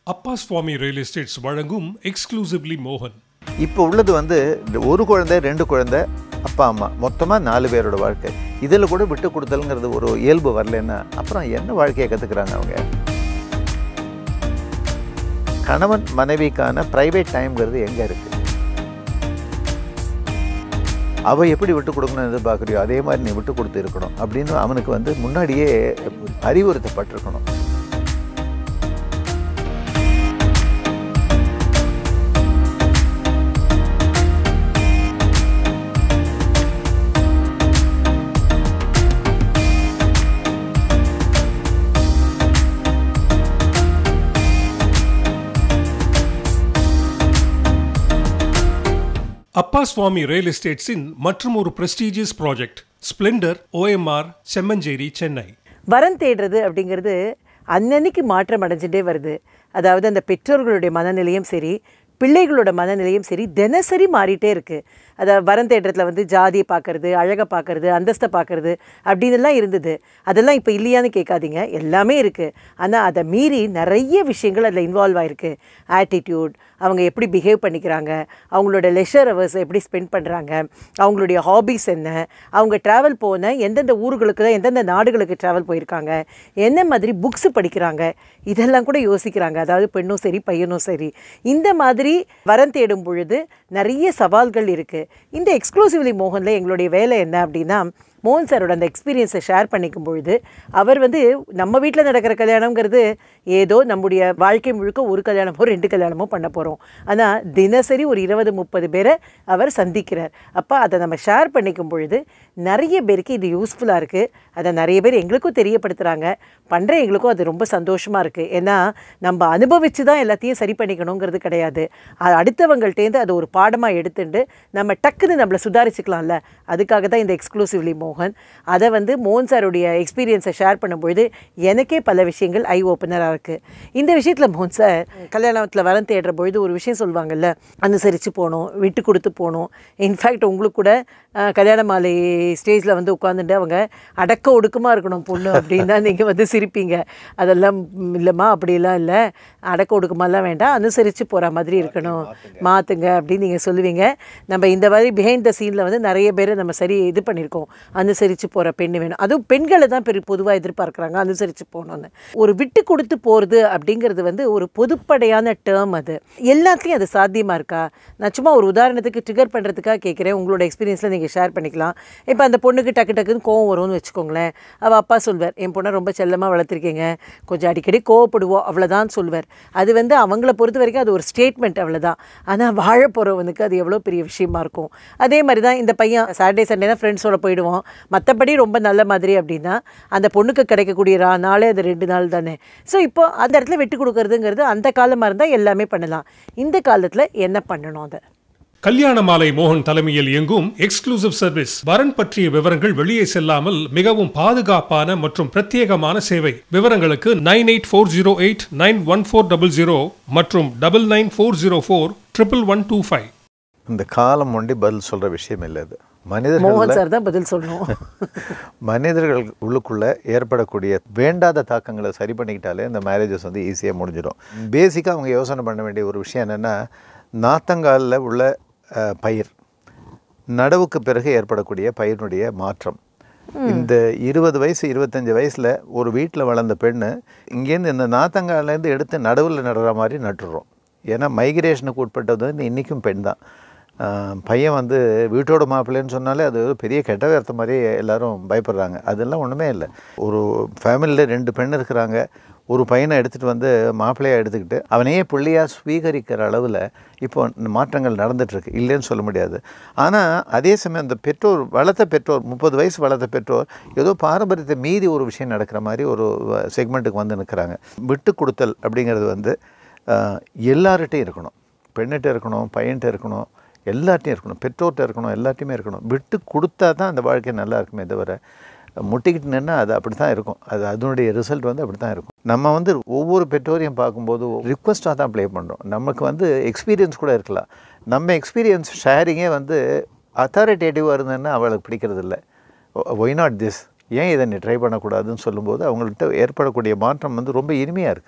அப்பா Appaswamy real estates வழங்கும் exclusively மோகன் இப்போ உள்ளது வந்து இந்த ஒரு குழந்தை ரெண்டு குழந்தை அப்பா அம்மா மொத்தமாக நாலு பேரோட வாழ்க்கை இதில் கூட விட்டு கொடுத்தல்ங்கிறது ஒரு இயல்பு வரலன்னா அப்புறம் என்ன வாழ்க்கையை கற்றுக்குறாங்க அவங்க கணவன் மனைவிக்கான ப்ரைவேட் டைம்ங்கிறது எங்கே இருக்குது அவள் எப்படி விட்டு கொடுக்கணும்னு எதிர்பார்க்குறியோ அதே மாதிரி நீ விட்டு கொடுத்து இருக்கணும் அப்படின்னு அவனுக்கு வந்து முன்னாடியே அறிவுறுத்தப்பட்டிருக்கணும் அப்பா சுவாமி ரியல் எஸ்டேட்ஸின் மற்றும் ஒரு prestigious project Splendour OMR Semmancheri Chennai வரம் தேடுறது அப்படிங்கிறது அன்னன்னைக்கு மாற்றம் அடைஞ்சுட்டே வருது அதாவது அந்த பெற்றோர்களுடைய மனநிலையும் சரி பிள்ளைகளோட மனநிலையும் சரி தினசரி மாறிட்டே இருக்கு அதாவது வரம் தேடுறதுல வந்து ஜாதியை பார்க்கறது அழகை பார்க்கறது அந்தஸ்தை பார்க்கறது அப்படின்னுலாம் இருந்தது அதெல்லாம் இப்போ இல்லையான்னு கேட்காதீங்க எல்லாமே இருக்குது ஆனால் அதை மீறி நிறைய விஷயங்கள் அதில் இன்வால்வ் ஆயிருக்கு ஆட்டிடியூட் அவங்க எப்படி பிஹேவ் பண்ணிக்கிறாங்க அவங்களோட லெஷர் ஹவர்ஸ் எப்படி ஸ்பெண்ட் பண்ணுறாங்க அவங்களுடைய ஹாபிஸ் என்ன அவங்க ட்ராவல் போன எந்தெந்த ஊர்களுக்கு தான் எந்தெந்த நாடுகளுக்கு ட்ராவல் போயிருக்காங்க என்ன மாதிரி புக்ஸ் படிக்கிறாங்க இதெல்லாம் கூட யோசிக்கிறாங்க அதாவது பெண்ணும் சரி பையனும் சரி இந்த மாதிரி வரம் தேடும் பொழுது நிறைய சவால்கள் இருக்குது இந்த எக்ஸ்க்ளூசிவ்லி மோகனில் எங்களுடைய வேலை என்ன அப்படின்னா மோகன் சாரோட அந்த எக்ஸ்பீரியன்ஸை ஷேர் பண்ணிக்கும் பொழுது அவர் வந்து நம்ம வீட்டில் நடக்கிற கல்யாணங்கிறது ஏதோ நம்முடைய வாழ்க்கை முழுக்க ஒரு கல்யாணமோ ரெண்டு கல்யாணமோ பண்ண போகிறோம் ஆனால் தினசரி ஒரு இருபது முப்பது பேரை அவர் சந்திக்கிறார் அப்போ அதை நம்ம ஷேர் பண்ணிக்கும் பொழுது நிறைய பேருக்கு இது யூஸ்ஃபுல்லாக இருக்குது அதை நிறைய பேர் எங்களுக்கும் தெரியப்படுத்துகிறாங்க பண்ணுற எங்களுக்கும் அது ரொம்ப சந்தோஷமாக இருக்குது ஏன்னா நம்ம அனுபவித்து தான் எல்லாத்தையும் சரி பண்ணிக்கணுங்கிறது கிடையாது அது அடுத்தவங்கள்ட்டேருந்து அது ஒரு பாடமாக எடுத்துட்டு நம்ம டக்குன்னு நம்மளை சுதாரிச்சுக்கலாம்ல அதுக்காக தான் இந்த எக்ஸ்க்ளூசிவ்லி மோகன் அதை வந்து மோகன் சாருடைய எக்ஸ்பீரியன்ஸை ஷேர் பண்ணும்பொழுது எனக்கே பல விஷயங்கள் ஐ ஓப்பனராக இருக்குது இந்த விஷயத்தில் மோகன் சார் கல்யாணத்தில் வரம் தேடுற பொழுது ஒரு விஷயம் சொல்லுவாங்கல்ல அனுசரித்து போகணும் விட்டு கொடுத்து போகணும் இன்ஃபேக்ட் உங்களுக்கு கூட அஹ், கல்யாண மாலை ஸ்டேஜில் வந்து உட்காந்துட்டு அவங்க அடக்க ஒடுக்கமாக இருக்கணும் பொண்ணு அப்படின்னா நீங்கள் வந்து சிரிப்பீங்க அதெல்லாம் ம், இல்லைம்மா அப்படிலாம் இல்லை அடக்க ஒடுக்கமாலாம் வேண்டாம் அனுசரித்து போகிற மாதிரி இருக்கணும் மாற்றுங்க அப்படின்னு நீங்கள் சொல்லுவீங்க நம்ம இந்த மாதிரி பிஹைண்ட் த சீனில் வந்து நிறைய பேர் நம்ம சரி இது பண்ணியிருக்கோம் அனுசரித்து போகிற பெண்ணு வேணும் அதுவும் பெண்களை தான் பெரிய பொதுவாக எதிர்பார்க்குறாங்க அனுசரித்து போகணுன்னு ஒரு விட்டு கொடுத்து போகிறது அப்படிங்கிறது வந்து ஒரு பொதுப்படையான டேர்ம் அது எல்லாத்துலேயும் அது சாத்தியமாக இருக்கா நான் சும்மா ஒரு உதாரணத்துக்கு ட்ரிகர் பண்ணுறதுக்காக கேட்குறேன் உங்களோட எக்ஸ்பீரியன்ஸில் நீங்கள் ஷேர் பண்ணிக்கலாம் இப்போ அந்த பொண்ணுக்கு டக்கு டக்குன்னு கோவம் வரும்னு வச்சுக்கோங்களேன் அவள் அப்பா சொல்வார் என் பொண்ணை ரொம்ப செல்லமாக வளர்த்துருக்கீங்க கொஞ்சம் அடிக்கடி கோவப்படுவோம் அவ்வளோதான் சொல்வார் அது வந்து அவங்கள பொறுத்த வரைக்கும் அது ஒரு ஸ்டேட்மெண்ட் அவ்வளோதான் ஆனால் வாழ போகிறவனுக்கு அது எவ்வளோ பெரிய விஷயமா இருக்கும் அதே மாதிரி தான் இந்த பையன் சாட்டர்டே சண்டேனா ஃப்ரெண்ட்ஸோட போயிடுவோம் மற்றபடி ரொம்ப நல்ல மாதிரி அப்படின்னா அந்த பொண்ணுக்கு கிடைக்கக்கூடிய ரா நாளே அது ரெண்டு நாள் தானே ஸோ இப்போ அந்த இடத்துல விட்டு கொடுக்கறதுங்கிறது அந்த காலமாக இருந்தால் எல்லாமே பண்ணலாம் இந்த காலத்தில் என்ன பண்ணணும் அதை கல்யாண மாலை மோகன் தலைமையில் இயங்கும் எக்ஸ்க்ளூசிவ் சர்வீஸ் வரன் பற்றிய விவரங்கள் வெளியே செல்லாமல் மிகவும் பாதுகாப்பான மற்றும் பிரத்யேகமான சேவை விவரங்களுக்கு nine eight four zero eight nine one four double zero மற்றும் double nine four zero four triple one two five இந்த காலம் ஒண்டி பதில் சொல்கிற விஷயம் இல்லை அது மனிதர்கள் மோகன் சார் தான் பதில் சொல்லணும் மனிதர்கள் உள்ளுக்குள்ள ஏற்படக்கூடிய வேண்டாத தாக்கங்களை சரி பண்ணிக்கிட்டாலே இந்த மேரேஜஸ் வந்து ஈஸியாக முடிஞ்சிடும் பேசிக்காக அவங்க யோசனை பண்ண வேண்டிய ஒரு விஷயம் என்னென்னா நாத்தங்காலில் உள்ள அஹ், பயிர் நடவுக்கு பிறகு ஏற்படக்கூடிய பயிரினுடைய மாற்றம் இந்த இருபது வயசு இருபத்தஞ்சி வயசில் ஒரு வீட்டில் வளர்ந்த பெண்ணு இங்கேருந்து இந்த நாத்தங்காலேருந்து எடுத்து நடுவில் நடுற மாதிரி நட்டுடுறோம் ஏன்னா மைக்ரேஷனுக்கு உட்பட்டது வந்து இன்றைக்கும் பெண் தான் ஆஹ் பையன் வந்து வீட்டோட மாப்பிள்ளைன்னு சொன்னாலே அது ஒரு பெரிய கெட்ட வார்த்தை மாதிரி எல்லாரும் பயப்படுறாங்க அதெல்லாம் ஒன்றுமே இல்லை ஒரு ஃபேமிலியில் ரெண்டு பெண் இருக்கிறாங்க ஒரு பையனை எடுத்துகிட்டு வந்து மாப்பிள்ளையாக எடுத்துக்கிட்டு அவனையே பிள்ளையாக ஸ்வீகரிக்கிற அளவில் இப்போ மாற்றங்கள் நடந்துகிட்ருக்கு இல்லைன்னு சொல்ல முடியாது ஆனால் அதே சமயம் அந்த பெற்றோர் வளர்த்த பெற்றோர் முப்பது வயசு வளர்த்த பெற்றோர் ஏதோ பாரம்பரியத்தை மீறி ஒரு விஷயம் நடக்கிற மாதிரி ஒரு செக்மெண்ட்டுக்கு வந்து நிற்கிறாங்க விட்டு கொடுத்தல் அப்படிங்கிறது வந்து ஆஹ் எல்லார்கிட்டையும் இருக்கணும் பெண்ணிட்ட இருக்கணும் பையன்கிட்ட இருக்கணும் எல்லார்ட்டையும் இருக்கணும் பெற்றோர்கிட்ட இருக்கணும் எல்லாத்தையுமே இருக்கணும் விட்டு கொடுத்தா தான் அந்த வாழ்க்கை நல்லா இருக்குமே தவிர முட்டிக்கிட்டு நின்னா அது அப்படி தான் இருக்கும் அது அதனுடைய ரிசல்ட் வந்து அப்படி தான் இருக்கும் நம்ம வந்து ஒவ்வொரு பெற்றோரையும் பார்க்கும்போது ரிக்வஸ்ட்டாக தான் ப்ளே பண்ணுறோம் நமக்கு வந்து எக்ஸ்பீரியன்ஸ் கூட இருக்கலாம் நம்ம எக்ஸ்பீரியன்ஸ் ஷேரிங்கே வந்து அத்தாரிட்டேட்டிவாக இருந்ததுன்னா அவளுக்கு பிடிக்கிறது இல்லை ஒய் நாட் திஸ் ஏன் இதை நீ ட்ரை பண்ணக்கூடாதுன்னு சொல்லும்போது அவங்கள்ட்ட ஏற்படக்கூடிய மாற்றம் வந்து ரொம்ப இனிமையாக இருக்குது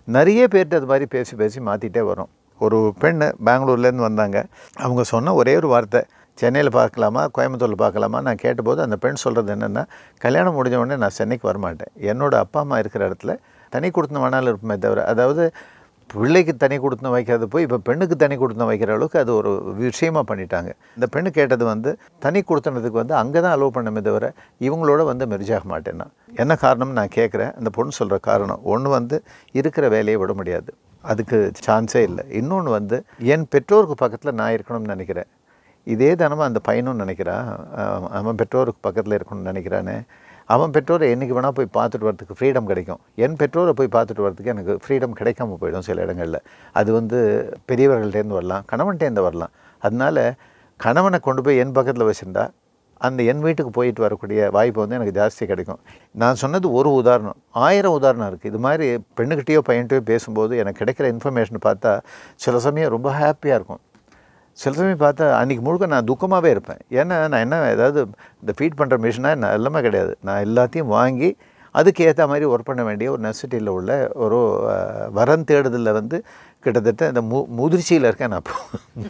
நிறைய பேர்கிட்ட அது மாதிரி பேசி பேசி மாற்றிட்டே வரும் ஒரு பெண் பெங்களூர்லேருந்து வந்தாங்க அவங்க சொன்ன ஒரே ஒரு வார்த்தை சென்னையில் பார்க்கலாமா கோயம்புத்தூரில் பார்க்கலாமா நான் கேட்டபோது அந்த பெண் சொல்கிறது என்னென்னா கல்யாணம் முடிஞ்ச உடனே நான் சென்னைக்கு வரமாட்டேன் என்னோட அப்பா அம்மா இருக்கிற இடத்துல தனி கொடுத்து வேணாலும் இருப்போமே தவிர அதாவது பிள்ளைக்கு தனி கொடுத்து வைக்கிறது போய் இப்போ பெண்ணுக்கு தனி கொடுத்து வைக்கிற அளவுக்கு அது ஒரு விஷயமா பண்ணிட்டாங்க இந்த பெண்ணு கேட்டது வந்து தனி கொடுத்தனதுக்கு வந்து அங்கே தான் அலோவ் பண்ணமே தவிர இவங்களோட வந்து மெரிஜாக மாட்டேன் நான் என்ன காரணம்னு நான் கேட்குறேன் அந்த பொண்ணு சொல்கிற காரணம் ஒன்று வந்து இருக்கிற வேலையை விட முடியாது அதுக்கு சான்ஸே இல்லை இன்னொன்று வந்து என் பெற்றோருக்கு பக்கத்தில் நான் இருக்கணும்னு நினைக்கிறேன் இதே தானமாக அந்த பையனும் நினைக்கிறான் அஹ் அவன் பெற்றோருக்கு பக்கத்தில் இருக்கணும்னு நினைக்கிறானே அவன் பெற்றோரை என்றைக்கு வேணால் போய் பார்த்துட்டு வரதுக்கு ஃப்ரீடம் கிடைக்கும் என் பெற்றோரை போய் பார்த்துட்டு வரதுக்கு எனக்கு ஃப்ரீடம் கிடைக்காம போயிடும் சில இடங்களில் அது வந்து பெரியவர்கள்ட்டேருந்து வரலாம் கணவன்கிட்டேருந்து வரலாம் அதனால கணவனை கொண்டு போய் என் பக்கத்தில் வச்சுருந்தா அந்த என் வீட்டுக்கு போயிட்டு வரக்கூடிய வாய்ப்பு வந்து எனக்கு ஜாஸ்தி கிடைக்கும் நான் சொன்னது ஒரு உதாரணம் ஆயிரம் உதாரணம் இருக்குது இது மாதிரி பெண்ணுக்கிட்டேயோ பையன்கிட்டயோ பேசும்போது எனக்கு கிடைக்கிற இன்ஃபர்மேஷன் பார்த்தா சில சமயம் ரொம்ப ஹாப்பியாக இருக்கும் சில சமயம் பார்த்தா அன்றைக்கி முழுக்க நான் துக்கமாகவே இருப்பேன் ஏன்னா நான் என்ன ஏதாவது இந்த ஃபீட் பண்ணுற மிஷினாக நான் எல்லாமே கிடையாது நான் எல்லாத்தையும் வாங்கி அதுக்கு ஏற்ற மாதிரி ஒர்க் பண்ண வேண்டிய ஒரு நெசசிட்டியில் உள்ள ஒரு அஹ், வரம் தேடுதலில் வந்து கிட்டத்தட்ட இந்த மு முதிர்ச்சியில் இருக்கேன் நான் இப்போ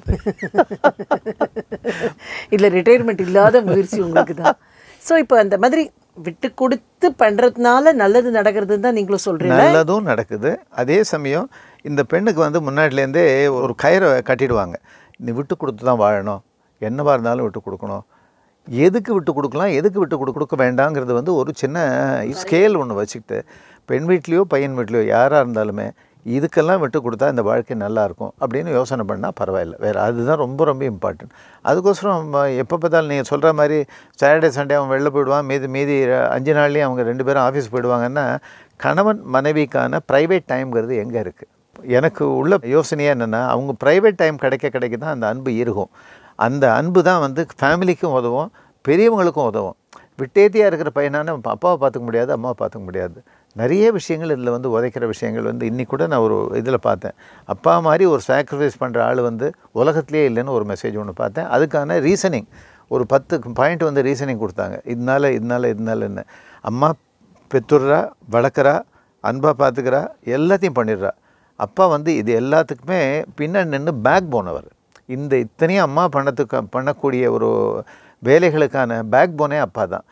இல்லை ரிட்டையர்மெண்ட் இல்லாத முயற்சி உங்களுக்கு தான் ஸோ இப்போ அந்த மாதிரி விட்டு கொடுத்து பண்ணுறதுனால நல்லது நடக்கிறதுன்னு தான் நீங்களும் சொல்கிறீங்க நல்லதும் நடக்குது அதே சமயம் இந்த பெண்ணுக்கு வந்து முன்னாடிலேருந்தே ஒரு கயிறை கட்டிடுவாங்க நீ விட்டு கொடுத்து தான் வாழணும் என்னவா இருந்தாலும் விட்டு கொடுக்கணும் எதுக்கு விட்டு கொடுக்கலாம் எதுக்கு விட்டு கொடு கொடுக்க வேண்டாங்கிறது வந்து ஒரு சின்ன ஸ்கேல் ஒன்று வச்சுக்கிட்டு பெண் வீட்லேயோ பையன் வீட்லேயோ யாராக இருந்தாலுமே இதுக்கெல்லாம் விட்டு கொடுத்தா இந்த வாழ்க்கை நல்லா இருக்கும் அப்படின்னு யோசனை பண்ணால் பரவாயில்ல வேறு அதுதான் ரொம்ப ரொம்ப இம்பார்ட்டன்ட் அதுக்கோசரம் எப்போ பார்த்தாலும் நீங்கள் சொல்கிற மாதிரி சாட்டர்டே சண்டே அவன் வெளில போயிடுவான் மீதி மீதி அஞ்சு நாள்லேயும் அவங்க ரெண்டு பேரும் ஆஃபீஸ் போயிடுவாங்கன்னா கணவன் மனைவிக்கான ப்ரைவேட் டைம்ங்கிறது எங்கே இருக்குது எனக்கு உள்ள யோசனையே என்னென்னா அவங்க ப்ரைவேட் டைம் கிடைக்க கிடைக்க தான் அந்த அன்பு இருக்கும் அந்த அன்பு தான் வந்து ஃபேமிலிக்கும் உதவும் பெரியவங்களுக்கும் உதவும் விட்டேத்தியாக இருக்கிற பையனான அப்பாவை பார்த்துக்க முடியாது அம்மாவை பார்த்துக்க முடியாது நிறைய விஷயங்கள் இதில் வந்து உதைக்கிற விஷயங்கள் வந்து இன்னி கூட நான் ஒரு இதில் பார்த்தேன் அப்பா மாதிரி ஒரு சாக்ரிஃபைஸ் பண்ணுற ஆள் வந்து உலகத்திலே இல்லைன்னு ஒரு மெசேஜ் ஒன்று பார்த்தேன் அதுக்கான ரீசனிங் ஒரு பத்து பாயிண்ட் வந்து ரீசனிங் கொடுத்தாங்க இதனால இதனால இதனால என்ன அம்மா பெற்றுடுறா வளர்க்குறா அன்பாக பார்த்துக்கிறா எல்லாத்தையும் பண்ணிடுறா அப்பா வந்து இது எல்லாத்துக்குமே பின்னாடி நின்று பேக் போனவர் இந்த இத்தனையும் அம்மா பண்ணத்துக்கு பண்ணக்கூடிய ஒரு வேலைகளுக்கான பேக் போனே அப்பா தான்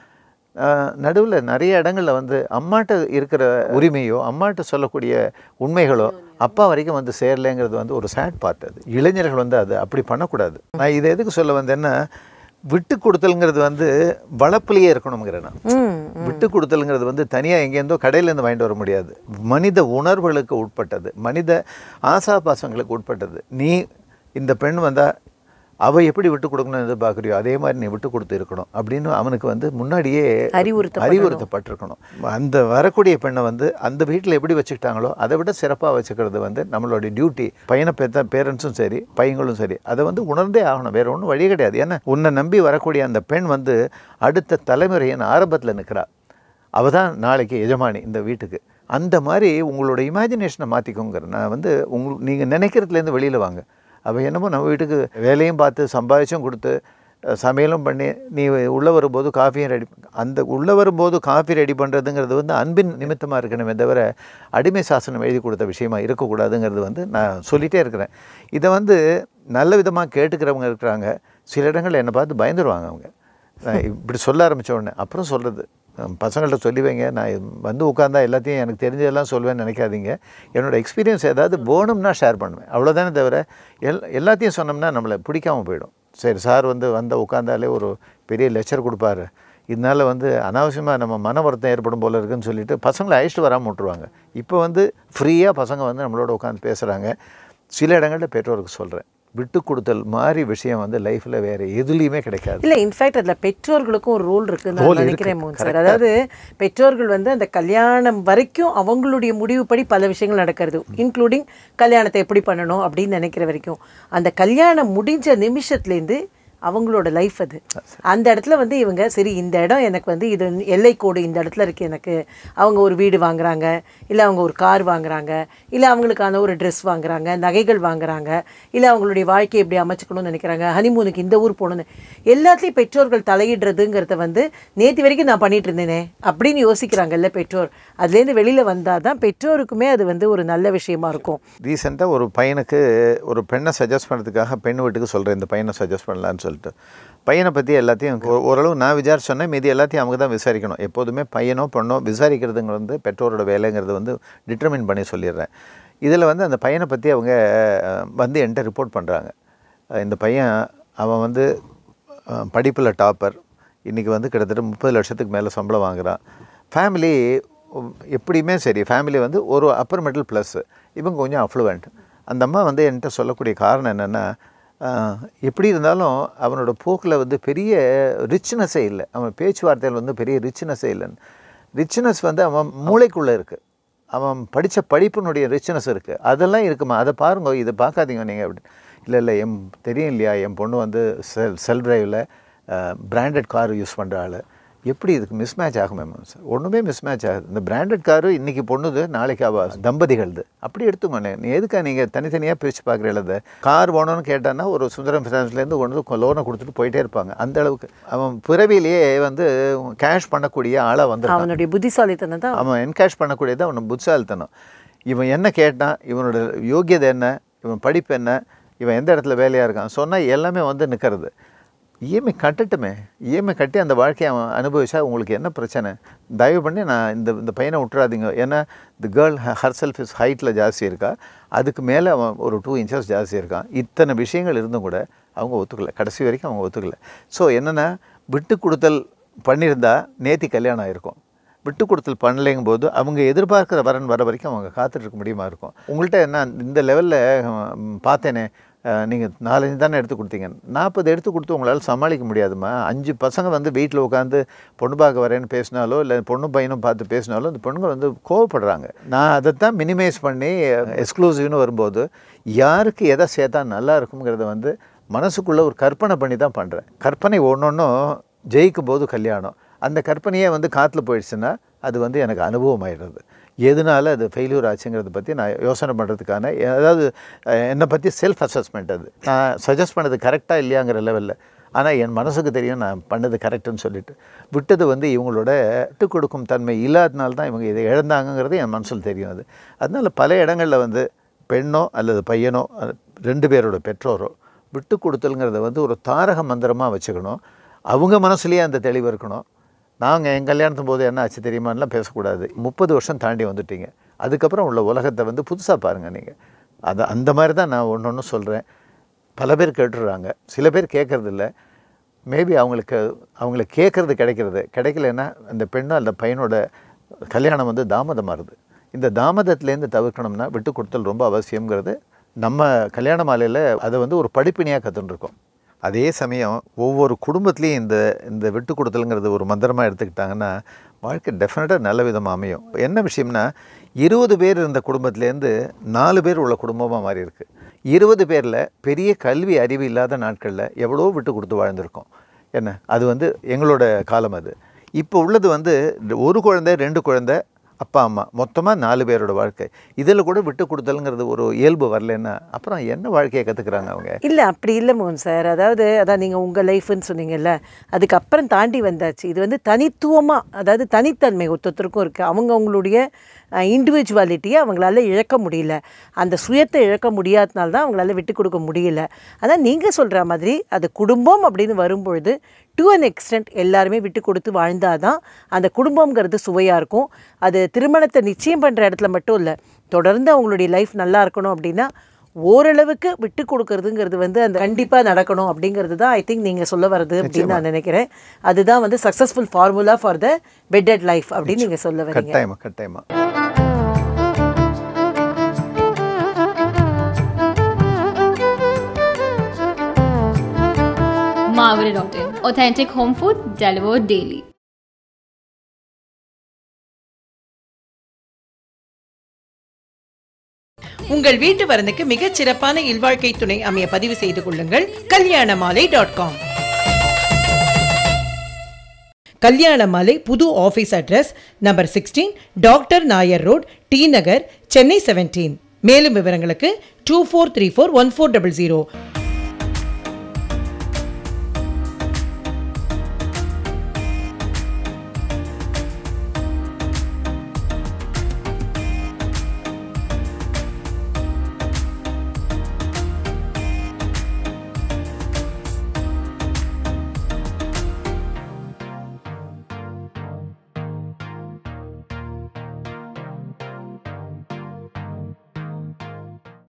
நடுவில் நிறைய இடங்களில் வந்து அம்மாட்ட இருக்கிற உரிமையோ அம்மாட்ட சொல்லக்கூடிய உண்மைகளோ அப்பா வரைக்கும் வந்து சேரலைங்கிறது வந்து ஒரு சேட் பார்ட் அது இளைஞர்கள் வந்து அது அப்படி பண்ணக்கூடாது நான் இதை எதுக்கு சொல்ல வந்தேன்னா விட்டு கொடுத்தல்ங்கிறது வந்து வளர்ப்புலையே இருக்கணுங்கிறேன் நான் ம் விட்டு கொடுத்தல்ங்கிறது வந்து தனியாக எங்கேருந்தோ கடையிலேருந்து வாங்கிட்டு வர முடியாது மனித உணர்வுகளுக்கு உட்பட்டது மனித ஆசாபாசங்களுக்கு உட்பட்டது நீ இந்த பெண் வந்தால் அவள் எப்படி விட்டு கொடுக்கணும்னு எதிர்பார்க்குறியோ அதே மாதிரி நீ விட்டு கொடுத்து இருக்கணும் அப்படின்னு அவனுக்கு வந்து முன்னாடியே அறிவுறுத்தப்படணும். அறிவுறுத்தப்பட்டிருக்கணும் அந்த வரக்கூடிய பெண்ணை வந்து அந்த வீட்டில் எப்படி வச்சுக்கிட்டாங்களோ அதை விட சிறப்பாக வச்சுக்கிறது வந்து நம்மளுடைய டியூட்டி பையனை பெற்ற பேரண்ட்ஸும் சரி பையங்களும் சரி அதை வந்து உணர்ந்தே ஆகணும் வேற ஒன்றும் வழி கிடையாது ஏன்னா உன்னை நம்பி வரக்கூடிய அந்த பெண் வந்து அடுத்த தலைமுறையின் ஆரம்பத்தில் நிற்கிறா அவள் தான் நாளைக்கு எஜமானி இந்த வீட்டுக்கு அந்த மாதிரி உங்களோட இமேஜினேஷனை மாற்றிக்கோங்கிற நான் வந்து உங்கள் நீங்கள் நினைக்கிறதுலேருந்து வெளியில் வாங்க அவள் என்னமோ நம்ம வீட்டுக்கு வேலையும் பார்த்து சம்பாதிச்சும் கொடுத்து அஹ், சமையலும் பண்ணி நீ உள்ளே வரும்போது காஃபியும் ரெடி அந்த உள்ளே வரும்போது காஃபி ரெடி பண்ணுறதுங்கிறது வந்து அன்பின் நிமித்தமாக இருக்கணுமே தவிர அடிமை சாசனம் எழுதி கொடுத்த விஷயமா இருக்கக்கூடாதுங்கிறது வந்து நான் சொல்லிகிட்டே இருக்கிறேன் இதை வந்து நல்ல விதமாக கேட்டுக்கிறவங்க இருக்கிறாங்க சில இடங்களில் என்னை பார்த்து பயந்துருவாங்க அவங்க நான் இப்படி சொல்ல ஆரம்பிச்ச உடனே அப்புறம் சொல்கிறது பசங்கள்ட்ட சொல்லி வைங்க நான் வந்து உட்காந்தா எல்லாத்தையும் எனக்கு தெரிஞ்சதெல்லாம் சொல்வேன்னு நினைக்காதீங்க என்னோட எக்ஸ்பீரியன்ஸ் ஏதாவது வேணும்னா ஷேர் பண்ணுவேன் அவ்வளோதானே தவிர எல் எல்லாத்தையும் சொன்னோம்னா நம்மளை பிடிக்காம போயிடும் சரி சார் வந்து வந்த உட்காந்தாலே ஒரு பெரிய லெக்சர் கொடுப்பாரு இதனால வந்து அனாவசியமாக நம்ம மன வருத்தம் ஏற்படும் போல இருக்குன்னு சொல்லிட்டு பசங்களை அழைச்சிட்டு வராமல் விட்டுருவாங்க இப்போ வந்து ஃப்ரீயாக பசங்க வந்து நம்மளோட உட்காந்து பேசுகிறாங்க சில இடங்களில் பெற்றோருக்கு சொல்கிறேன் விட்டு கொடுத்தல் மாதிரி விஷயம் வந்து லைஃப்பில் வேறு எதுலேயுமே கிடைக்காது இல்லை இன்ஃபேக்ட் அதில் பெற்றோர்களுக்கும் ஒரு ரோல் இருக்குன்னு Role நான் இருக்கு, நினைக்கிறேன் மோகன் சார் correct ஆ. அதாவது பெற்றோர்கள் வந்து அந்த கல்யாணம் வரைக்கும் அவங்களுடைய முடிவுப்படி பல விஷயங்கள் நடக்கிறது இன்க்ளூடிங் கல்யாணத்தை எப்படி பண்ணணும் அப்படின்னு நினைக்கிற வரைக்கும் அந்த கல்யாணம் முடிஞ்ச நிமிஷத்துலேருந்து அவங்களோட லைஃப் அது அந்த இடத்துல வந்து இவங்க சரி இந்த இடம் எனக்கு வந்து இது எல்லைக்கோடு இந்த இடத்துல இருக்கு எனக்கு அவங்க ஒரு வீடு வாங்குறாங்க இல்லை அவங்க ஒரு கார் வாங்குறாங்க இல்லை அவங்களுக்கான ஒரு ட்ரெஸ் வாங்குறாங்க நகைகள் வாங்குறாங்க இல்லை அவங்களுடைய வாழ்க்கையை எப்படி அமைச்சுக்கணும்னு நினைக்கிறாங்க ஹனிமூனுக்கு இந்த ஊர் போகணும்னு எல்லாத்துலேயும் பெற்றோர்கள் தலையிடுறதுங்கிறத வந்து நேற்று வரைக்கும் நான் பண்ணிட்டு இருந்தேனே அப்படின்னு யோசிக்கிறாங்கல்ல பெற்றோர் அதுலேருந்து வெளியில் வந்தால் தான் பெற்றோருக்குமே அது வந்து ஒரு நல்ல விஷயமா இருக்கும் ரீசெண்டாக ஒரு பையனுக்கு ஒரு பெண்ணை சஜஸ்ட் பண்ணுறதுக்காக பெண் வீட்டுக்கு சொல்கிறேன் இந்த பையனை சஜஸ்ட் பண்ணலான்னு சொல்லிட்டு பையனை பற்றி எல்லாத்தையும் ஓ- ஓரளவு நான் விசாரிச்சு சொன்னேன் மீதி எல்லாத்தையும் அவங்க தான் விசாரிக்கணும் எப்போதுமே பையனோ பொண்ணோ விசாரிக்கிறதுங்க வந்து பெற்றோரோட வேலைங்கிறது வந்து டிட்டர்மின் பண்ணி சொல்லிடுறேன் இதில் வந்து அந்த பையனை பற்றி அவங்க அஹ், வந்து என்கிட்ட ரிப்போர்ட் பண்ணுறாங்க இந்த பையன் அவன் வந்து படிப்பில் டாப்பர் இன்றைக்கி வந்து கிட்டத்தட்ட முப்பது லட்சத்துக்கு மேலே சம்பளம் வாங்குறான் ஃபேமிலி எப்படியுமே சரி ஃபேமிலி வந்து ஒரு அப்பர் மிடில் ப்ளஸ் இவங்க கொஞ்சம் அஃப்ளூவெண்ட் அந்த அம்மா வந்து என்கிட்ட சொல்லக்கூடிய காரணம் என்னென்னா எப்படி இருந்தாலும் அவனோட போக்கில் வந்து பெரிய ரிச்னஸே இல்லை அவன் பேச்சுவார்த்தையில் வந்து பெரிய ரிச்னஸே இல்லைன்னு ரிச்னஸ் வந்து அவன் மூளைக்குள்ளே இருக்குது அவன் படித்த படிப்பினுடைய ரிச்னஸ் இருக்குது அதெல்லாம் இருக்குமா அதை பாருங்க இதை பார்க்காதீங்க நீங்கள் அப்படி இல்லை இல்லை என் தெரியும் இல்லையா என் பொண்ணு வந்து செல் செல் டிரைவில் பிராண்டட் கார் யூஸ் பண்ணுற ஆள் எப்படி இதுக்கு மிஸ் மேட்ச் ஆகுமே சார் ஒன்றுமே மிஸ் மேட்ச் ஆகுது இந்த பிராண்டட் காரு இன்றைக்கி பொண்ணுது நாளைக்கு அவ தம்பதிகள்து அப்படி எடுத்துக்கோங்க நீ எதுக்கா நீங்கள் தனித்தனியாக பிரித்து பார்க்குறீங்கள கார் வேணும்னு கேட்டான்னா ஒரு சுந்தரம் ஃபினான்ஸ்லேருந்து கொண்டு வந்து லோனை கொடுத்துட்டு போயிட்டே இருப்பாங்க அந்த அளவுக்கு அவன் பிறவிலேயே வந்து கேஷ் பண்ணக்கூடிய ஆளாக வந்து அவனுடைய புத்திசாலித்தனம் தான் அவன் என்கேஷ் பண்ணக்கூடியது அவனை புட்சாலித்தனம் இவன் என்ன கேட்டான் இவனோட யோகியதை என்ன இவன் படிப்பு என்ன இவன் எந்த இடத்துல வேலையாக இருக்கான் சொன்னால் எல்லாமே வந்து நிற்கிறது இஎம்ஐ கட்டட்டுமே இஎம்ஐ கட்டி அந்த வாழ்க்கையை அவன் அனுபவிச்சா உங்களுக்கு என்ன பிரச்சனை தயவு பண்ணி நான் இந்த இந்த பையனை விட்டுறாதீங்க ஏன்னா the girl herself is ஹைட்டில் ஜாஸ்தி இருக்கா அதுக்கு மேலே அவன் ஒரு டூ இன்ச்சஸ் ஜாஸ்தி இருக்கான் இத்தனை விஷயங்கள் இருந்தும் கூட அவங்க ஒத்துக்கல கடைசி வரைக்கும் அவங்க ஒத்துக்கல ஸோ என்னென்னா விட்டு கொடுத்தல் பண்ணியிருந்தா நேத்தி கல்யாணம் ஆயிருக்கும் விட்டு கொடுத்தல் பண்ணலைங்கும் போது அவங்க எதிர்பார்க்குற வரன் வர வரைக்கும் அவங்க காத்துட்டு இருக்க முடியுமா இருக்கும் உங்கள்கிட்ட என்ன இந்த லெவலில் பார்த்தேனே நீங்கள் நாலஞ்சு தானே எடுத்து கொடுத்தீங்க நாற்பது எடுத்து கொடுத்து உங்களால் சமாளிக்க முடியாதுமா அஞ்சு பசங்க வந்து வீட்டில் உட்காந்து பொண்ணு பார்க்க வரேன்னு பேசினாலோ இல்லை பொண்ணு பையனும் பார்த்து பேசினாலோ அந்த பொண்ணுங்க வந்து கோவப்படுறாங்க நான் அதை தான் மினிமைஸ் பண்ணி எக்ஸ்க்ளூசிவ்னு வரும்போது யாருக்கு எதை சேர்த்தா நல்லா இருக்குங்கிறத வந்து மனசுக்குள்ளே ஒரு கற்பனை பண்ணி தான் பண்ணுறேன் கற்பனை ஒன்று ஒன்றும் ஜெயிக்கும் போது கல்யாணம் அந்த கற்பனையே வந்து காற்றுல போயிடுச்சுன்னா அது வந்து எனக்கு அனுபவம் ஆயிடுறது எதனால அது ஃபெயிலியூர் ஆச்சுங்கிறத பற்றி நான் யோசனை பண்ணுறதுக்கான அதாவது அஹ், என்னை பற்றி செல்ஃப் அசஸ்மெண்ட் அது நான் சஜஸ்ட் பண்ணது கரெக்டாக இல்லையாங்கிற லெவலில் ஆனால் என் மனசுக்கு தெரியும் நான் பண்ணது கரெக்டுன்னு சொல்லிட்டு விட்டது வந்து இவங்களோட விட்டு கொடுக்கும் தன்மை இல்லாதனால தான் இவங்க இதை இழந்தாங்கங்கிறது என் மனசில் தெரியும் அது அதனால் பல இடங்களில் வந்து பெண்ணோ அல்லது பையனோ அஹ், ரெண்டு பேரோட பெற்றோரோ விட்டு கொடுத்தல்ங்கிறத வந்து ஒரு தாரக மந்திரமாக வச்சுக்கணும் அவங்க மனசுலேயே அந்த தெளிவு இருக்கணும் நாங்கள் என் கல்யாணத்தும் போது என்ன ஆச்சு தெரியுமான்லாம் பேசக்கூடாது முப்பது வருஷம் தாண்டி வந்துட்டீங்க அதுக்கப்புறம் உள்ள உலகத்தை வந்து புதுசாக பாருங்கள் நீங்கள் அது அந்த மாதிரி தான் நான் ஒன்று ஒன்று சொல்கிறேன் பல பேர் கேட்டுடுறாங்க சில பேர் கேட்குறதில்ல மேபி அவங்களுக்கு அவங்கள கேட்குறது கிடைக்கிறது கிடைக்கலன்னா அந்த பெண்ணோ அந்த பையனோட கல்யாணம் வந்து தாமதமாகுது இந்த தாமதத்துலேருந்து தவிர்க்கணும்னா விட்டு கொடுத்தல் ரொம்ப அவசியங்கிறது நம்ம கல்யாண மாலையில் அதை வந்து ஒரு படிப்பினையாக கற்றுட்டுருக்கோம் அதே சமயம் ஒவ்வொரு குடும்பத்துலேயும் இந்த இந்த விட்டு கொடுத்தலுங்கிறது ஒரு மந்திரமாக எடுத்துக்கிட்டாங்கன்னா வாழ்க்கை டெஃபினட்டாக நல்ல விதமாக அமையும் என்ன விஷயம்னா இருபது பேர் இருந்த குடும்பத்துலேருந்து நாலு பேர் உள்ள குடும்பமாக மாறி இருக்கு இருபது பேரில் பெரிய கல்வி அறிவு இல்லாத நாட்களில் எவ்வளோ விட்டு கொடுத்து வாழ்ந்திருக்கோம் என்ன அது வந்து எங்களோட காலம் அது இப்போ உள்ளது வந்து ஒரு குழந்தை ரெண்டு குழந்தை அப்பா அம்மா மொத்தமாக நாலு பேரோட வாழ்க்கை இதில் கூட விட்டு கொடுத்தலுங்கிறது ஒரு இயல்பு வரலன்னா அப்புறம் என்ன வாழ்க்கையை கற்றுக்குறாங்க அவங்க இல்லை அப்படி இல்லை மோகன் சார் அதாவது அதான் நீங்கள் உங்கள் லைஃப்னு சொன்னீங்கல்ல அதுக்கப்புறம் தாண்டி வந்தாச்சு இது வந்து தனித்துவமாக அதாவது தனித்தன்மை ஒருத்தருக்கும் இருக்குது அவங்க அவங்களுடைய இண்டிவிஜுவாலிட்டியை அவங்களால இழக்க முடியல அந்த சுயத்தை இழக்க முடியாதனால தான் அவங்களால விட்டு கொடுக்க முடியல அதான் நீங்கள் சொல்கிற மாதிரி அது குடும்பம் அப்படின்னு வரும்பொழுது டு அன் எக்ஸ்டென்ட் எல்லாருமே விட்டு கொடுத்து வாழ்ந்தாதான் அந்த குடும்பங்கிறது சுவையாக இருக்கும் அது திருமணத்தை நிச்சயம் பண்ணுற இடத்துல மட்டும் இல்லை தொடர்ந்து அவங்களுடைய லைஃப் நல்லா இருக்கணும் அப்படின்னா ஓரளவுக்கு விட்டு கொடுக்கறதுங்கிறது வந்து அந்த கண்டிப்பாக நடக்கணும் அப்படிங்கிறது தான் ஐ திங்க் நீங்கள் சொல்ல வர்றது அப்படின்னு நான் நினைக்கிறேன் அதுதான் வந்து successful formula for the better life அப்படின்னு நீங்கள் சொல்ல வரீங்க கட்டாயமா கட்டாயமா Marvel.in. Authentic home food delivered daily. உங்கள் வீட்டு வரனுக்கு மிகச் சிறப்பான இல்வாழ்க்கை துணை அமைய பதிவு செய்து கொள்ளுங்கள் கல்யாண மாலை டாட் காம் கல்யாண மாலை புது office address number sixteen doctor Nair road T Nagar Chennai seventeen மேலும் விவரங்களுக்கு two four three four one four double zero